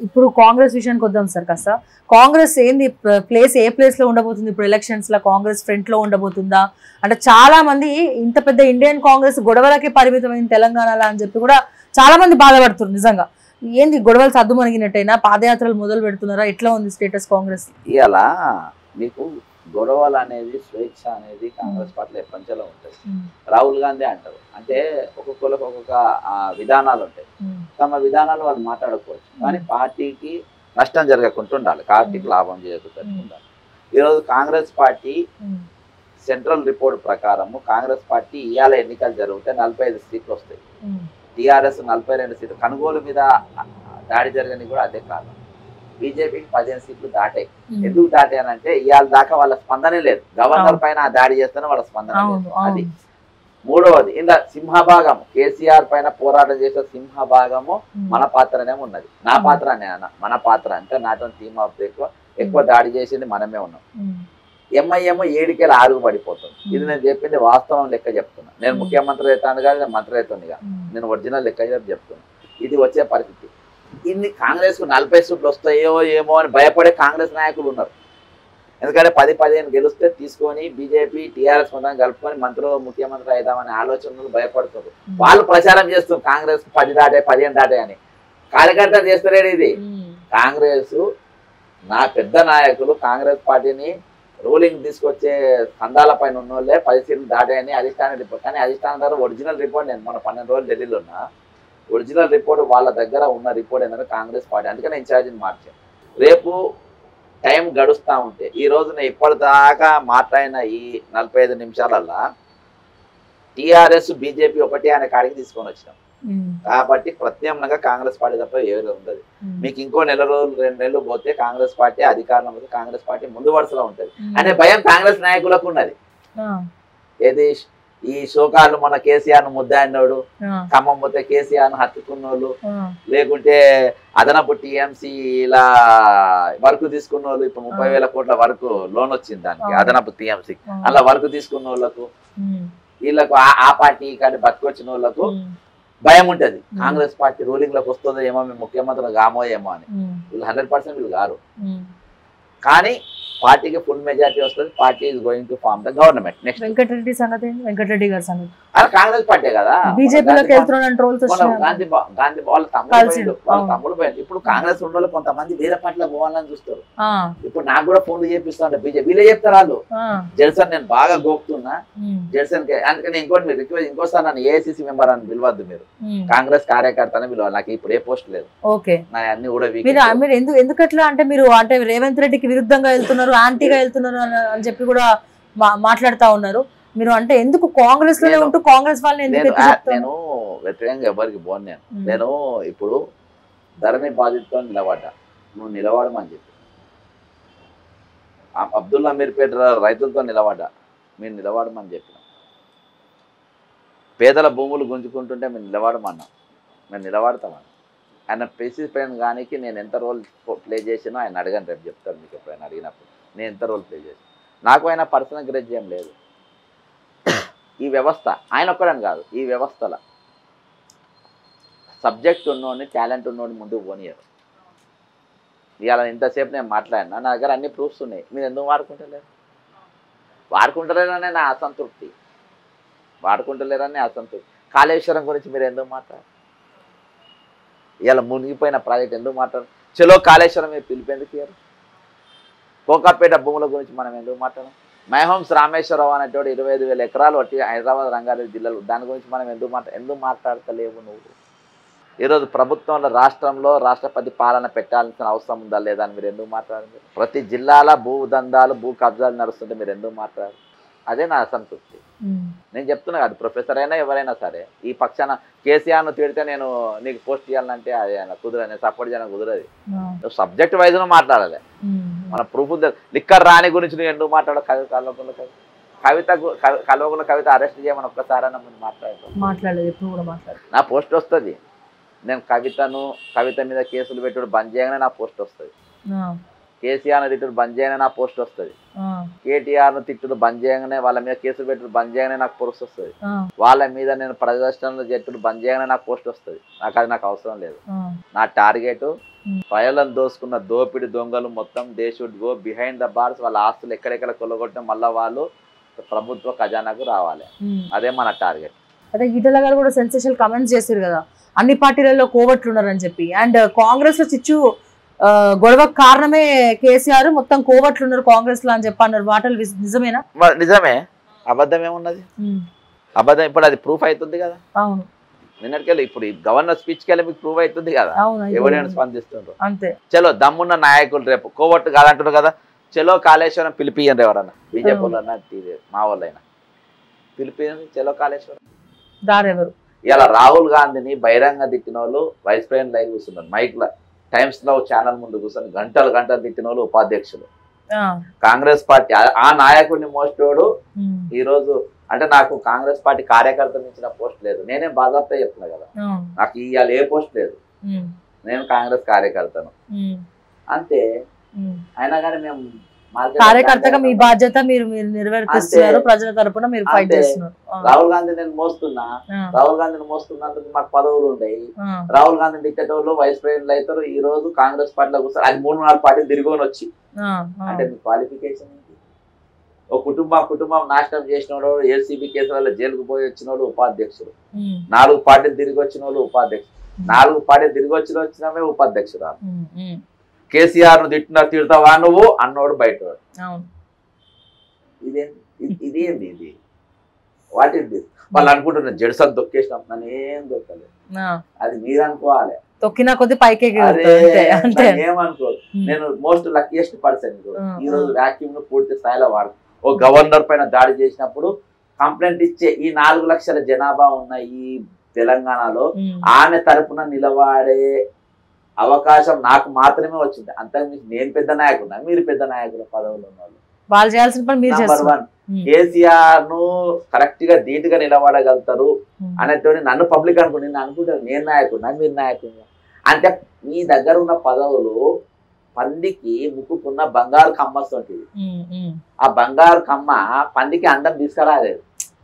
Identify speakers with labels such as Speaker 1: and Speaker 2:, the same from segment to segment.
Speaker 1: ఇప్పుడు కాంగ్రెస్ విషయానికి వద్దాం సార్ కాస్త కాంగ్రెస్ ఏంది ప్లేస్ ఏ ప్లేస్ లో ఉండబోతుంది ఇప్పుడు ఎలక్షన్స్ లో కాంగ్రెస్ ఫ్రంట్ లో ఉండబోతుందా అంటే చాలా మంది ఇంత పెద్ద ఇండియన్ కాంగ్రెస్ గొడవలకే పరిమితమైన తెలంగాణలో అని చెప్పి కూడా చాలా మంది బాధపడుతున్నారు నిజంగా ఏంది గొడవలు సర్దుమణిగినట్టయినా పాదయాత్రలు మొదలు పెడుతున్నారా ఎట్లా ఉంది స్టేటస్ కాంగ్రెస్
Speaker 2: ఇవాళ మీకు గొడవలు అనేది స్వేచ్ఛ అనేది కాంగ్రెస్ పార్టీలో ఎప్పటిలో ఉంటుంది రాహుల్ గాంధీ అంటారు అంటే ఒక్కొక్కరికి ఒక్కొక్క ఆ, విధానాలు ఉంటాయి తమ విధానాలు వాళ్ళు మాట్లాడుకోవచ్చు కానీ పార్టీకి నష్టం జరగకుండా ఉండాలి పార్టీకి లాభం చేయకుండా ఉండాలి ఈరోజు కాంగ్రెస్ పార్టీ సెంట్రల్ రిపోర్ట్ ప్రకారము కాంగ్రెస్ పార్టీ ఇవాళ ఎన్నికలు జరిగితే నలభై ఐదు సీట్లు వస్తాయి టీఆర్ఎస్ నలభై రెండు సీట్లు కనుగోలు మీద దాడి జరగని కూడా అదే కారణం బీజేపీకి పదిహేను సీట్లు దాటాయి ఎందుకు దాటానంటే ఇవాళ దాకా వాళ్ళ స్పందనే లేదు గవర్నర్
Speaker 1: అవును.
Speaker 2: పైన ఆ దాడి చేస్తేనే వాళ్ళ స్పందన
Speaker 1: అవును
Speaker 2: లేదు అది
Speaker 1: అవును
Speaker 2: మూడవది ఇలా సింహభాగం కేసీఆర్ పైన పోరాటం చేసే సింహభాగము మన పాత్రనే ఉన్నది నా పాత్ర అనే అన్న మన పాత్ర అంటే నాతో టీమ్ ఆఫ్ ఎక్కువ ఎక్కువ దాడి చేసింది మనమే ఉన్నాం ఎంఐఎం ఏడుకేళ్ళ ఆరుగు పడిపోతుంది ఇది నేను చెప్పింది వాస్తవం లెక్క చెప్తున్నా నేను
Speaker 1: Hmm.
Speaker 2: ముఖ్యమంత్రి అవుతాను కాదు నేను మంత్రి అవుతుంది కాదు నేను ఒరిజినల్ లెక్క చెప్పి చెప్తున్నా ఇది వచ్చే పరిస్థితి ఇన్ని కాంగ్రెస్ కు నలభై సీట్లు వస్తాయో ఏమో అని భయపడే కాంగ్రెస్ నాయకులు ఉన్నారు ఎందుకంటే పది పదిహేను గెలిస్తే తీసుకొని బీజేపీ టీఆర్ఎస్ మొత్తం కలుపుకొని మంత్రులు ముఖ్యమంత్రి అవుదామనే ఆలోచనలు భయపడుతున్నారు వాళ్ళు ప్రచారం చేస్తారు కాంగ్రెస్ పది దాటే పదిహేను దాటే అని కార్యకర్త చేస్తలేడు ఇది కాంగ్రెస్ నా పెద్ద నాయకులు కాంగ్రెస్ పార్టీని రూలింగ్ తీసుకొచ్చే స్కందాల పైన ఉన్న వాళ్ళే పది సీట్లు దాటాయని అధిష్టాన రిపోర్ట్ కానీ అధిష్టానం ద్వారా ఒరిజినల్ రిపోర్ట్ నేను మన పన్నెండు రోజులు ఢిల్లీలో ఉన్నా ఒరిజినల్ రిపోర్ట్ వాళ్ళ దగ్గర ఉన్న రిపోర్ట్ ఏంటంటే కాంగ్రెస్ పార్టీ అందుకని ఇన్ఛార్జిని మార్చాను రేపు టైం గడుస్తూ ఉంటే ఈ రోజున ఇప్పటిదాకా మాట్లాడిన ఈ నలభై ఐదు నిమిషాలల్లా టీఆర్ఎస్ బీజేపీ ఒకటి అనే కాడికి తీసుకొని వచ్చినాం కాబట్టి ప్రత్యామ్నాయంగా కాంగ్రెస్ పార్టీ తప్ప ఎవరు ఉండదు మీకు ఇంకో నెల రోజులు రెండు నెలలు పోతే కాంగ్రెస్ పార్టీ అధికారంలో పోతే కాంగ్రెస్ పార్టీ ముందు వరుసలో ఉంటది అనే భయం కాంగ్రెస్ నాయకులకు ఉన్నది ఏది ఈ శోకాలు మన కేసీఆర్ ను ముద్దాడినోడు ఖమ్మం పోతే కేసీఆర్ ను హత్తుకున్నోళ్ళు లేకుంటే అదనపు టీఎంసీ ఇలా వర్క్ తీసుకున్న వాళ్ళు ఇప్పుడు ముప్పై వేల కోట్ల వరకు లోన్ వచ్చింది దానికి
Speaker 1: అవును.
Speaker 2: అదనపు టీఎంసీ అలా వర్క్ తీసుకున్న వాళ్ళకు వీళ్ళకు ఆ- ఆ పార్టీ కానీ బతికొచ్చిన వాళ్ళకు భయం ఉంటది కాంగ్రెస్ పార్టీ రూలింగ్ లోకి వస్తుందో ఏమో మేము ముఖ్యమంత్రి కామో ఏమో అని వీళ్ళు హండ్రెడ్ పర్సెంట్ వీళ్ళు గారు కానీ పార్టీకి ఫుల్ మెజారిటీ వస్తుంది party is going to form the government next
Speaker 1: Venkat Reddy సంగతి ఏంటి వెంకటరెడ్డి గారి సంగతి
Speaker 2: అది కాంగ్రెస్ పార్టీ కదా
Speaker 1: బీజేపీలోకి వెళ్తున్నాడు ట్రోల్స్
Speaker 2: మన
Speaker 1: వచ్చినాయి
Speaker 2: గాంధీ బా- గాంధీ బా- వాళ్ళ తమ్ముడు
Speaker 1: కలిసిండు.
Speaker 2: పోయిండు. వాళ్ళ
Speaker 1: అవును.
Speaker 2: తమ్ముడు పోయిండు ఇప్పుడు కాంగ్రెస్ ఉన్న వాళ్ళు కొంతమంది వేరే పార్టీలో పోవాలని చూస్తారు
Speaker 1: ఆ,
Speaker 2: ఇప్పుడు నాకు కూడా ఫోన్లు చేపిస్తాను బీజేపీ వీళ్ళే చెప్తారు వాళ్ళు
Speaker 1: ఆ,
Speaker 2: జెల్సన్ నేను బాగా గోపుతున్నా
Speaker 1: ఉమ్,
Speaker 2: జెల్సన్ కి అందుకని ఇంకోటి మీరు రిక్వెస్ట్ ఇంకోసారి నన్ను ఏఐసిసి మెంబర్ అని పిలవద్దు మీరు
Speaker 1: ఉమ్,
Speaker 2: కాంగ్రెస్ కార్యకర్తని పిలవాలి నాకు ఇప్పుడు ఏ పోస్ట్ లేదు
Speaker 1: ఓకే
Speaker 2: నా అన్ని కూడా weak
Speaker 1: మీరు
Speaker 2: అయిపోయాయి.
Speaker 1: మీరు ఎందుకు ఎందుకట్లా అంటే మీరు అంటే రేవంత్ రెడ్డికి విరుద్ధంగా వెళ్తున్నారు యాంటీగా వెళ్తున్నారు అని అని చెప్పి కూడా మా- మాట్లాడుతా ఉన్నారు మీరు అంటే ఎందుకు కాంగ్రెస్ లోనే
Speaker 2: నేను-
Speaker 1: ఉంటూ కాంగ్రెస్ వాళ్ళని ఎందుకు
Speaker 2: నేను
Speaker 1: ఎత్తి
Speaker 2: ఆ-
Speaker 1: చెప్తారు?
Speaker 2: నేను వ్యతిరేకంగా ఎవరికి పోను నేను
Speaker 1: ఉమ్,
Speaker 2: నేను ఇప్పుడు ధరణి బాధితుతో నిలబడ్డా నువ్వు నిలబడమని చెప్పి ఆ అబ్దుల్ అమీర్పేట రైతులతో నిలబడ్డా మీరు నిలబడమని చెప్పిన పేదల భూములు గుంజుకుంటుంటే మేము నిలబడమన్నాం మేము నిలబడతామని ఆయన పేసిస్ పైన కానీ నేను ఎంత రోల్ ప్లే చేసినో ఆయన అడగని రేపు చెప్తాను మీకు ఎప్పుడైనా అడిగినప్పుడు నేను ఎంత రోల్ ప్లే చేసాను నాకు ఆయన పర్సనల్ గ్రేజ్ ఏం లేదు ఈ వ్యవస్థ ఆయన ఒక్కడని కాదు ఈ వ్యవస్థల సబ్జెక్ట్ ఉన్నోడిని టాలెంట్ ఉన్నోడిని ముందుకు పోనీయరు ఇవాళ ఇంతసేపు నేను మాట్లాడినా నా దగ్గర అన్ని ప్రూఫ్స్ ఉన్నాయి మీరు ఎందుకు వాడుకుంటలేరు వాడుకుంటలేరనే నా అసంతృప్తి వాడుకుంటలేరని అసంతృప్తి కాళేశ్వరం గురించి మీరు ఎందుకు మాట్లాడారు ఇవాళ మునిగిపోయిన ప్రాజెక్ట్ ఎందుకు మాట్లాడారు చలో కాళేశ్వరం మీరు పిలిపేందుకు ఇయ్యరు కోకాపేట భూముల గురించి మనం ఎందుకు మాట్లాడాం మైహోమ్స్ రామేశ్వరరావు అనేటోడు ఇరవై ఐదు వేల ఎకరాలు వచ్చి హైదరాబాద్ రంగారెడ్డి జిల్లాలో దాని గురించి మనం ఎందుకు మాట్లా ఎందుకు మాట్లాడతలేవు నువ్వు ఈరోజు ప్రభుత్వంలో రాష్ట్రంలో రాష్ట్రపతి పాలన పెట్టాల్సిన అవసరం ఉందా లేదా అని మీరు ఎందుకు మాట్లాడారు ప్రతి జిల్లాల భూ దందాలు భూ కబ్జాలు నడుస్తుంటే మీరు ఎందుకు మాట్లాడారు అదే నా అసంతృప్తి
Speaker 1: ఉమ్,
Speaker 2: నేను చెప్తున్నా కాదు ప్రొఫెసర్ అయినా ఎవరైనా సరే ఈ పక్షాన కేసీఆర్ను తిడితే నేను నీకు పోస్ట్ చేయాలంటే అది ఆయన కుదరదు నేను సపోర్ట్ చేయడం కుదరదు
Speaker 1: ఆ,
Speaker 2: నువ్వు సబ్జెక్ట్ వైజ్ను మాట్లాడాలి
Speaker 1: ఉమ్,
Speaker 2: మన ప్రూఫ్ లిక్కర్ రాణి గురించి నువ్వు ఎందుకు మాట్లాడవు కవిత కల్వకుల కవిత కవిత గు- కవి- కల్వకుల కవిత అరెస్ట్ చేయమని ఒక్కసారి ముందు మాట్లాడతాం
Speaker 1: మాట్లాడలేదు ఎప్పుడు కూడా మాట్లాడలేదు
Speaker 2: నా పోస్ట్ వస్తుంది నేను కవితను కవిత మీద కేసులు పెట్టుడు బంద్ చేయగానే నా పోస్ట్ వస్తుంది
Speaker 1: ఆ,
Speaker 2: కేసీఆర్ను తిట్టుడు బంద్ చేయగానే నా పోస్ట్ వస్తుంది
Speaker 1: ఆ,
Speaker 2: కేటీఆర్ను తిట్టుడు బంద్ చేయగానే వాళ్ళ మీద కేసులు పెట్టుడు బంద్ చేయగానే నాకు పోస్ట్ వస్తుంది
Speaker 1: ఆ,
Speaker 2: వాళ్ళ మీద నేను ప్రదర్శనలు చెట్టుడు బంద్ చేయగానే నాకు పోస్ట్ వస్తుంది నాకు అది నాకు అవసరం లేదు
Speaker 1: ఆ,
Speaker 2: నా టార్గెట్
Speaker 1: Hmm.
Speaker 2: ప్రజలను దోసుకున్న దోపిడి దొంగలు మొత్తం they should go behind the bars వాళ్ళ ఆస్తులు ఎక్కడెక్కడ కొల్లగొట్టిన మళ్ళీ వాళ్ళు ప్రభుత్వ ఖజానాకు రావాలి
Speaker 1: ఉమ్.
Speaker 2: అదే మన టార్గెట్
Speaker 1: అదే ఈటల గారు కూడా సెన్సేషనల్ కమెంట్స్ చేశారు కదా అన్ని పార్టీలలో కోవట్లు ఉన్నారని చెప్పి అండ్ కాంగ్రెస్ లో చిచ్చు ఆ, గొడవకు కారణమే కేసీఆర్ మొత్తం కోవట్లు ఉన్నారు కాంగ్రెస్ లో అని చెప్పి అన్నారు మాటలు విజ్- నిజమేనా
Speaker 2: మరి నిజమే అబద్ధం ఏమున్నది అబద్ధం ఇప్పుడు అది ప్రూఫ్ అవుతుంది కదా
Speaker 1: అవును
Speaker 2: నిన్నటికెళ్ళి ఇప్పుడు ఈ గవర్నర్ స్పీచ్కి వెళ్ళి మీకు ప్రూవ్ అవుతుంది కదా
Speaker 1: అవును ఇది
Speaker 2: ఎవరైనా స్పందిస్తుండ్రు
Speaker 1: అంతే
Speaker 2: చలో దమ్మున్న నాయకులు రేపు కోవట్టు కాదంటారు కదా చలో కాళేశ్వరం పిలిపియండి ఎవరన్నా బీజేపీ వాళ్ళన్నా టీ- మా వాళ్ళైనా పిలిపియండి చలో కాళేశ్వరం
Speaker 1: దారెవరు
Speaker 2: ఇలా రాహుల్ గాంధీని బహిరంగ తిట్టిన వాళ్ళు వైస్ ప్రెసిడెంట్ లైవ్ కూర్చున్నారు మైక్ లో టైమ్స్ లో ఛానల్ ముందు కూర్చొని గంటలు గంటలు తిట్టిన వాళ్ళు ఉపాధ్యక్షులు
Speaker 1: ఆ,
Speaker 2: కాంగ్రెస్ పార్టీ ఆ- ఆ నాయకుడిని మోస్టోడు
Speaker 1: ఉమ్,
Speaker 2: ఈ రోజు అంటే నాకు కాంగ్రెస్ పార్టీ కార్యకర్త ఇచ్చిన పోస్ట్ లేదు నేనే బాధాప్తా చెప్తున్నా కదా
Speaker 1: అవును,
Speaker 2: నాకు ఇవాళ ఏ పోస్ట్ లేదు
Speaker 1: ఉమ్,
Speaker 2: నేను కాంగ్రెస్ కార్యకర్తను
Speaker 1: ఉమ్,
Speaker 2: అంతే
Speaker 1: ఉమ్.
Speaker 2: అయినా కానీ మేము మార్కెట్
Speaker 1: కార్యకర్తగా మీ బాధ్యత మీరు మీరు నెరవేర్తిస్తున్నారు
Speaker 2: అంతే.
Speaker 1: ప్రజల తరపున మీరు ఫైట్
Speaker 2: అంతే.
Speaker 1: చేస్తున్నారు ఆ,
Speaker 2: రాహుల్ గాంధీ నేను మోస్తున్నా
Speaker 1: ఆ,
Speaker 2: రాహుల్ గాంధీని మోస్తున్నందుకు మాకు పదవులు ఉండేవి
Speaker 1: ఆ,
Speaker 2: రాహుల్ గాంధీ తిట్టేటోళ్ళు వైస్ ప్రెసిడెంట్ అవుతారు ఈ రోజు కాంగ్రెస్ పార్టీలో కూర్చొని అది మూడు నాలుగు పార్టీలు తిరిగి వచ్చి
Speaker 1: ఆ, ఆ.
Speaker 2: అంటే మీ క్వాలిఫికేషన్ ఏంటి ఒక కుటుంబం కుటుంబం నాశనం చేసిన వాడు ఏసీబీ కేసులలో జైలుకు పోయి వచ్చిన వాళ్ళు ఉపాధ్యక్షుడు
Speaker 1: ఉమ్,
Speaker 2: నాలుగు పార్టీలు తిరిగి వచ్చిన వాళ్ళు ఉపాధ్యక్షుడు నాలుగు పార్టీలు తిరిగి వచ్చిన వచ్చినమే ఉపాధ్యక్షురాలు
Speaker 1: ఉమ్, ఉమ్.
Speaker 2: కేసీఆర్ ను తిట్టిన తిడతావా నువ్వు అన్నోడు బయట
Speaker 1: అవును
Speaker 2: ఇదేంటి ఇది- ఇదేంది ఇది వాట్ ఇస్ దిస్ వాళ్ళు అనుకుంటున్నారు జడ్సన్ దొక్కేసినాం నన్ను ఏం దొక్కలేదు
Speaker 1: ఆ,
Speaker 2: అది మీరు అనుకోవాలి
Speaker 1: తొక్కిన కొద్ది పైకి
Speaker 2: అరే
Speaker 1: అంతే అంతే
Speaker 2: నన్ను ఏమనుకోదు
Speaker 1: ఉమ్,
Speaker 2: నేను మోస్ట్ లక్కీయెస్ట్ పర్సన్
Speaker 1: ఆ,
Speaker 2: ఈ రోజు
Speaker 1: ఆ.
Speaker 2: వాక్యూమ్ ను పూర్తి స్థాయిలో వాడు ఓ గవర్నర్ పైన దాడి చేసినప్పుడు కంప్లైంట్ ఇచ్చే ఈ నాలుగు లక్షల జనాభా ఉన్న ఈ తెలంగాణలో
Speaker 1: ఉమ్,
Speaker 2: ఆమె తరపున నిలబడే అవకాశం నాకు మాత్రమే వచ్చింది అంతకు నేను పెద్ద నాయకున్నా మీరు పెద్ద నాయకుల పదవులు ఉన్నారు
Speaker 1: వాళ్ళు చేయాల్సిన పని మీరు
Speaker 2: నంబర్
Speaker 1: చేస్తున్నారు
Speaker 2: వన్
Speaker 1: ఉమ్,
Speaker 2: కేసీఆర్ ను కరెక్ట్ గా ధీటుగా నిలబడగలుగుతారు
Speaker 1: ఉమ్,
Speaker 2: అనేటువంటి నన్ను పబ్లిక్ అనుకుని నేను అనుకుంటాను నేను నాయకుడినా మీరు నాయకుడినా అంటే మీ దగ్గర ఉన్న పదవులు పందికి ముక్కుకున్న బంగారు కమ్మ వస్తుంటుంది
Speaker 1: ఉమ్, ఉమ్,
Speaker 2: ఆ బంగారు కమ్మ పందికి అందం తీసుకురాలేదు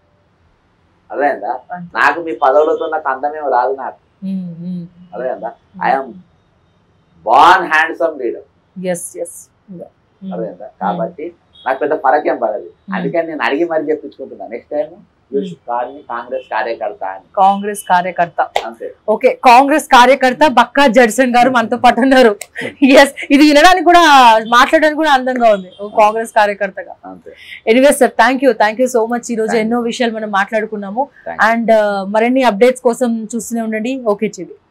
Speaker 2: అదేందా
Speaker 1: అంతే.
Speaker 2: నాకు మీ పదవులతో నాకు అందమేం రాదు నాకు
Speaker 1: ఉమ్, ఉమ్.
Speaker 2: అదేందా I'm born handsome leader
Speaker 1: yes yes
Speaker 2: అదేందా కాబట్టి నాకు పెద్ద ఫరకేం పడదు అందుకని నేను అడిగి మరి చెప్పించుకుంటున్నా నెక్స్ట్ టైం కార్ని కాంగ్రెస్ కార్యకర్త అని
Speaker 1: కాంగ్రెస్ కార్యకర్త
Speaker 2: అంతే
Speaker 1: ఓకే కాంగ్రెస్ కార్యకర్త బక్కా జడ్సన్ గారు మనతో పాటు ఉన్నారు ఎస్ ఇది వినడానికి కూడా మాట్లాడడానికి కూడా అందంగా ఉంది ఓ కాంగ్రెస్ కార్యకర్తగా
Speaker 2: అంతే
Speaker 1: anyways sir thank you thank you so much ఈ రోజు
Speaker 2: Thank you.
Speaker 1: ఎన్నో విషయాలు మనం మాట్లాడుకున్నాము
Speaker 2: Thank you.
Speaker 1: అండ్ మరిన్ని అప్డేట్స్ కోసం చూస్తూనే ఉండండి ఓకే టీవీ